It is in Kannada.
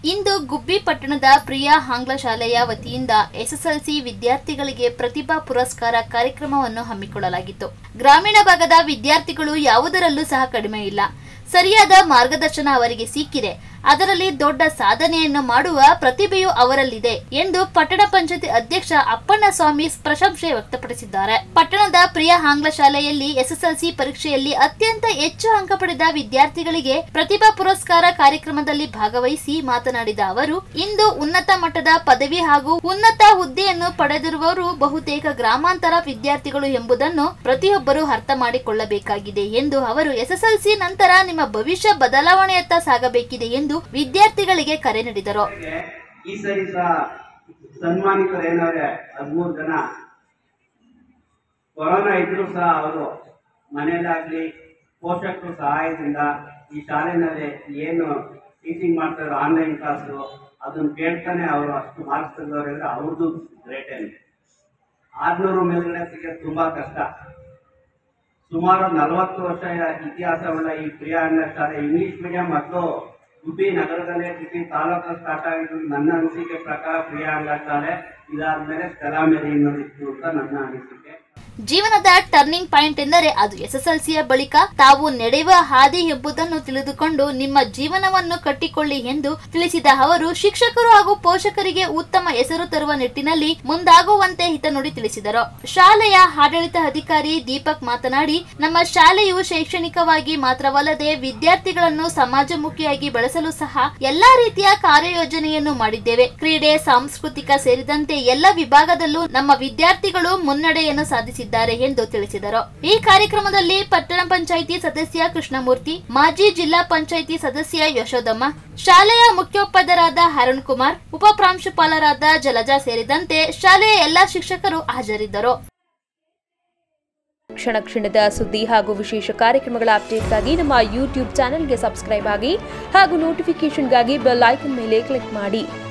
ಇಂದು ಗುಬ್ಬಿ ಪಟ್ಟಣದ ಪ್ರಿಯಾ ಆಂಗ್ಲ ಶಾಲೆಯ ವತಿಯಿಂದ ಎಸ್ಎಸ್ಎಲ್ಸಿ ವಿದ್ಯಾರ್ಥಿಗಳಿಗೆ ಪ್ರತಿಭಾ ಪುರಸ್ಕಾರ ಕಾರ್ಯಕ್ರಮವನ್ನು ಹಮ್ಮಿಕೊಳ್ಳಲಾಗಿತ್ತು ಗ್ರಾಮೀಣ ಭಾಗದ ವಿದ್ಯಾರ್ಥಿಗಳು ಯಾವುದರಲ್ಲೂ ಸಹ ಕಡಿಮೆ ಇಲ್ಲ ಸರಿಯಾದ ಮಾರ್ಗದರ್ಶನ ಅವರಿಗೆ ಸಿಕ್ಕಿದೆ ಅದರಲ್ಲಿ ದೊಡ್ಡ ಸಾಧನೆಯನ್ನು ಮಾಡುವ ಪ್ರತಿಭೆಯು ಅವರಲ್ಲಿದೆ ಎಂದು ಪಟ್ಟಣ ಪಂಚಾಯತಿ ಅಧ್ಯಕ್ಷ ಅಪ್ಪಣ್ಣ ಸ್ವಾಮಿ ಪ್ರಶಂಸೆ ವ್ಯಕ್ತಪಡಿಸಿದ್ದಾರೆ ಪಟ್ಟಣದ ಪ್ರಿಯ ಆಂಗ್ಲ ಶಾಲೆಯಲ್ಲಿ ಎಸ್ಎಸ್ಎಲ್ಸಿ ಪರೀಕ್ಷೆಯಲ್ಲಿ ಅತ್ಯಂತ ಹೆಚ್ಚು ಅಂಕ ಪಡೆದ ವಿದ್ಯಾರ್ಥಿಗಳಿಗೆ ಪ್ರತಿಭಾ ಪುರಸ್ಕಾರ ಕಾರ್ಯಕ್ರಮದಲ್ಲಿ ಭಾಗವಹಿಸಿ ಮಾತನಾಡಿದ ಅವರು ಇಂದು ಉನ್ನತ ಮಟ್ಟದ ಪದವಿ ಹಾಗೂ ಉನ್ನತ ಹುದ್ದೆಯನ್ನು ಪಡೆದಿರುವವರು ಬಹುತೇಕ ಗ್ರಾಮಾಂತರ ವಿದ್ಯಾರ್ಥಿಗಳು ಎಂಬುದನ್ನು ಪ್ರತಿಯೊಬ್ಬರು ಅರ್ಥ ಮಾಡಿಕೊಳ್ಳಬೇಕಾಗಿದೆ ಎಂದು ಅವರು ಎಸ್ಎಸ್ಎಲ್ಸಿ ನಂತರ ನಿಮ್ಮ ಭವಿಷ್ಯ ಬದಲಾವಣೆಯತ್ತ ಸಾಗಬೇಕಿದೆ ಎಂದು ವಿದ್ಯಾರ್ಥಿಗಳಿಗೆ ಕರೆ ನೀಡಿದರು ಅವರಿಗೆ ಈ ಸರಿ ಸಹ ಸನ್ಮಾನಿತರು ಏನವ್ರೆ ಹದಿಮೂರು ಜನ ಕೊರೋನಾ ಇದ್ರೂ ಸಹ ಅವರು ಮನೆಯಲ್ಲಾಗ್ಲಿ ಪೋಷಕರು ಸಹಾಯದಿಂದ ಈ ಶಾಲೆನಲ್ಲಿ ಏನು ಟೀಚಿಂಗ್ ಮಾಡ್ತಾರೆ ಆನ್ಲೈನ್ ಕ್ಲಾಸು ಅದನ್ನ ಕೇಳ್ತಾನೆ ಅವರು ಅಷ್ಟು ಮಾರ್ಕ್ಸ್ ತೆಗೆದವ್ರಿದ್ರೆ ಅವ್ರದ್ದು ಗ್ರೇಟ್ ಏನು ಆರ್ನೂರು ಮೇಲ್ಗಡೆ ಸಿಗೋದು ತುಂಬಾ ಕಷ್ಟ ಸುಮಾರು ನಲವತ್ತು ವರ್ಷ ಇತಿಹಾಸವುಳ್ಳ ಈ ಪ್ರಿಯಾ ಅನ್ನೋ ಶಾಲೆ ಇಂಗ್ಲಿಷ್ ಮೀಡಿಯಂ ಮತ್ತು ಗುಬ್ಬಿ ನಗರದಲ್ಲೇ ಗುಬ್ಬಿ ತಾಲೂಕು ಸ್ಟಾರ್ಟ್ ಆಗಿದ್ದು ನನ್ನ ಅನಿಸಿಕೆ ಪ್ರಕಾರ ಪ್ರಿಯಾ ಅನ್ನೋ ಶಾಲೆ ಇದಾದ್ಮೇಲೆ ಸ್ಥಳಮೇರಿ ಅನ್ನೋದಿತ್ತು ಅಂತ ನನ್ನ ಅನಿಸಿಕೆ ಜೀವನದ ಟರ್ನಿಂಗ್ ಪಾಯಿಂಟ್ ಎಂದರೆ ಅದು ಎಸ್ಎಸ್ಎಲ್ಸಿಯ ಬಳಿಕ ತಾವು ನಡೆಯುವ ಹಾದಿ ಎಂಬುದನ್ನು ತಿಳಿದುಕೊಂಡು ನಿಮ್ಮ ಜೀವನವನ್ನು ಕಟ್ಟಿಕೊಳ್ಳಿ ಎಂದು ತಿಳಿಸಿದ ಅವರು ಶಿಕ್ಷಕರು ಹಾಗೂ ಪೋಷಕರಿಗೆ ಉತ್ತಮ ಹೆಸರು ತರುವ ನಿಟ್ಟಿನಲ್ಲಿ ಮುಂದಾಗುವಂತೆ ಹಿತನುಡಿ ತಿಳಿಸಿದರು ಶಾಲೆಯ ಆಡಳಿತ ಅಧಿಕಾರಿ ದೀಪಕ್ ಮಾತನಾಡಿ ನಮ್ಮ ಶಾಲೆಯು ಶೈಕ್ಷಣಿಕವಾಗಿ ಮಾತ್ರವಲ್ಲದೆ ವಿದ್ಯಾರ್ಥಿಗಳನ್ನು ಸಮಾಜಮುಖಿಯಾಗಿ ಬೆಳೆಸಲು ಸಹ ಎಲ್ಲಾ ರೀತಿಯ ಕಾರ್ಯಯೋಜನೆಯನ್ನು ಮಾಡಿದ್ದೇವೆ ಕ್ರೀಡೆ ಸಾಂಸ್ಕೃತಿಕ ಸೇರಿದಂತೆ ಎಲ್ಲ ವಿಭಾಗದಲ್ಲೂ ನಮ್ಮ ವಿದ್ಯಾರ್ಥಿಗಳು ಮುನ್ನಡೆಯನ್ನು ಸಾಧಿಸಿದ್ದಾರೆ ಎಂದು ತಿಳಿಸಿದರು ಈ ಕಾರ್ಯಕ್ರಮದಲ್ಲಿ ಪಟ್ಟಣ ಪಂಚಾಯಿತಿ ಸದಸ್ಯ ಕೃಷ್ಣಮೂರ್ತಿ ಮಾಜಿ ಜಿಲ್ಲಾ ಪಂಚಾಯಿತಿ ಸದಸ್ಯ ಯಶೋದಮ್ಮ ಶಾಲೆಯ ಮುಖ್ಯೋಪಾಧ್ಯಾಯರಾದ ಅರುಣ್ ಕುಮಾರ್ ಉಪ ಪ್ರಾಂಶುಪಾಲರಾದ ಜಲಜಾ ಸೇರಿದಂತೆ ಶಾಲೆಯ ಎಲ್ಲಾ ಶಿಕ್ಷಕರು ಹಾಜರಿದ್ದರು ಕ್ಷಣ ಕ್ಷಣದ ಸುದ್ದಿ ಹಾಗೂ ವಿಶೇಷ ಕಾರ್ಯಕ್ರಮಗಳ ಅಪ್ಡೇಟ್ಗಾಗಿ ನಮ್ಮ ಯೂಟ್ಯೂಬ್ ಚಾನೆಲ್ಗೆ ಸಬ್ಸ್ಕ್ರೈಬ್ ಆಗಿ ಹಾಗೂ ನೋಟಿಫಿಕೇಷನ್ಗಾಗಿ ಬೆಲ್ ಐಕನ್ ಮೇಲೆ ಕ್ಲಿಕ್ ಮಾಡಿ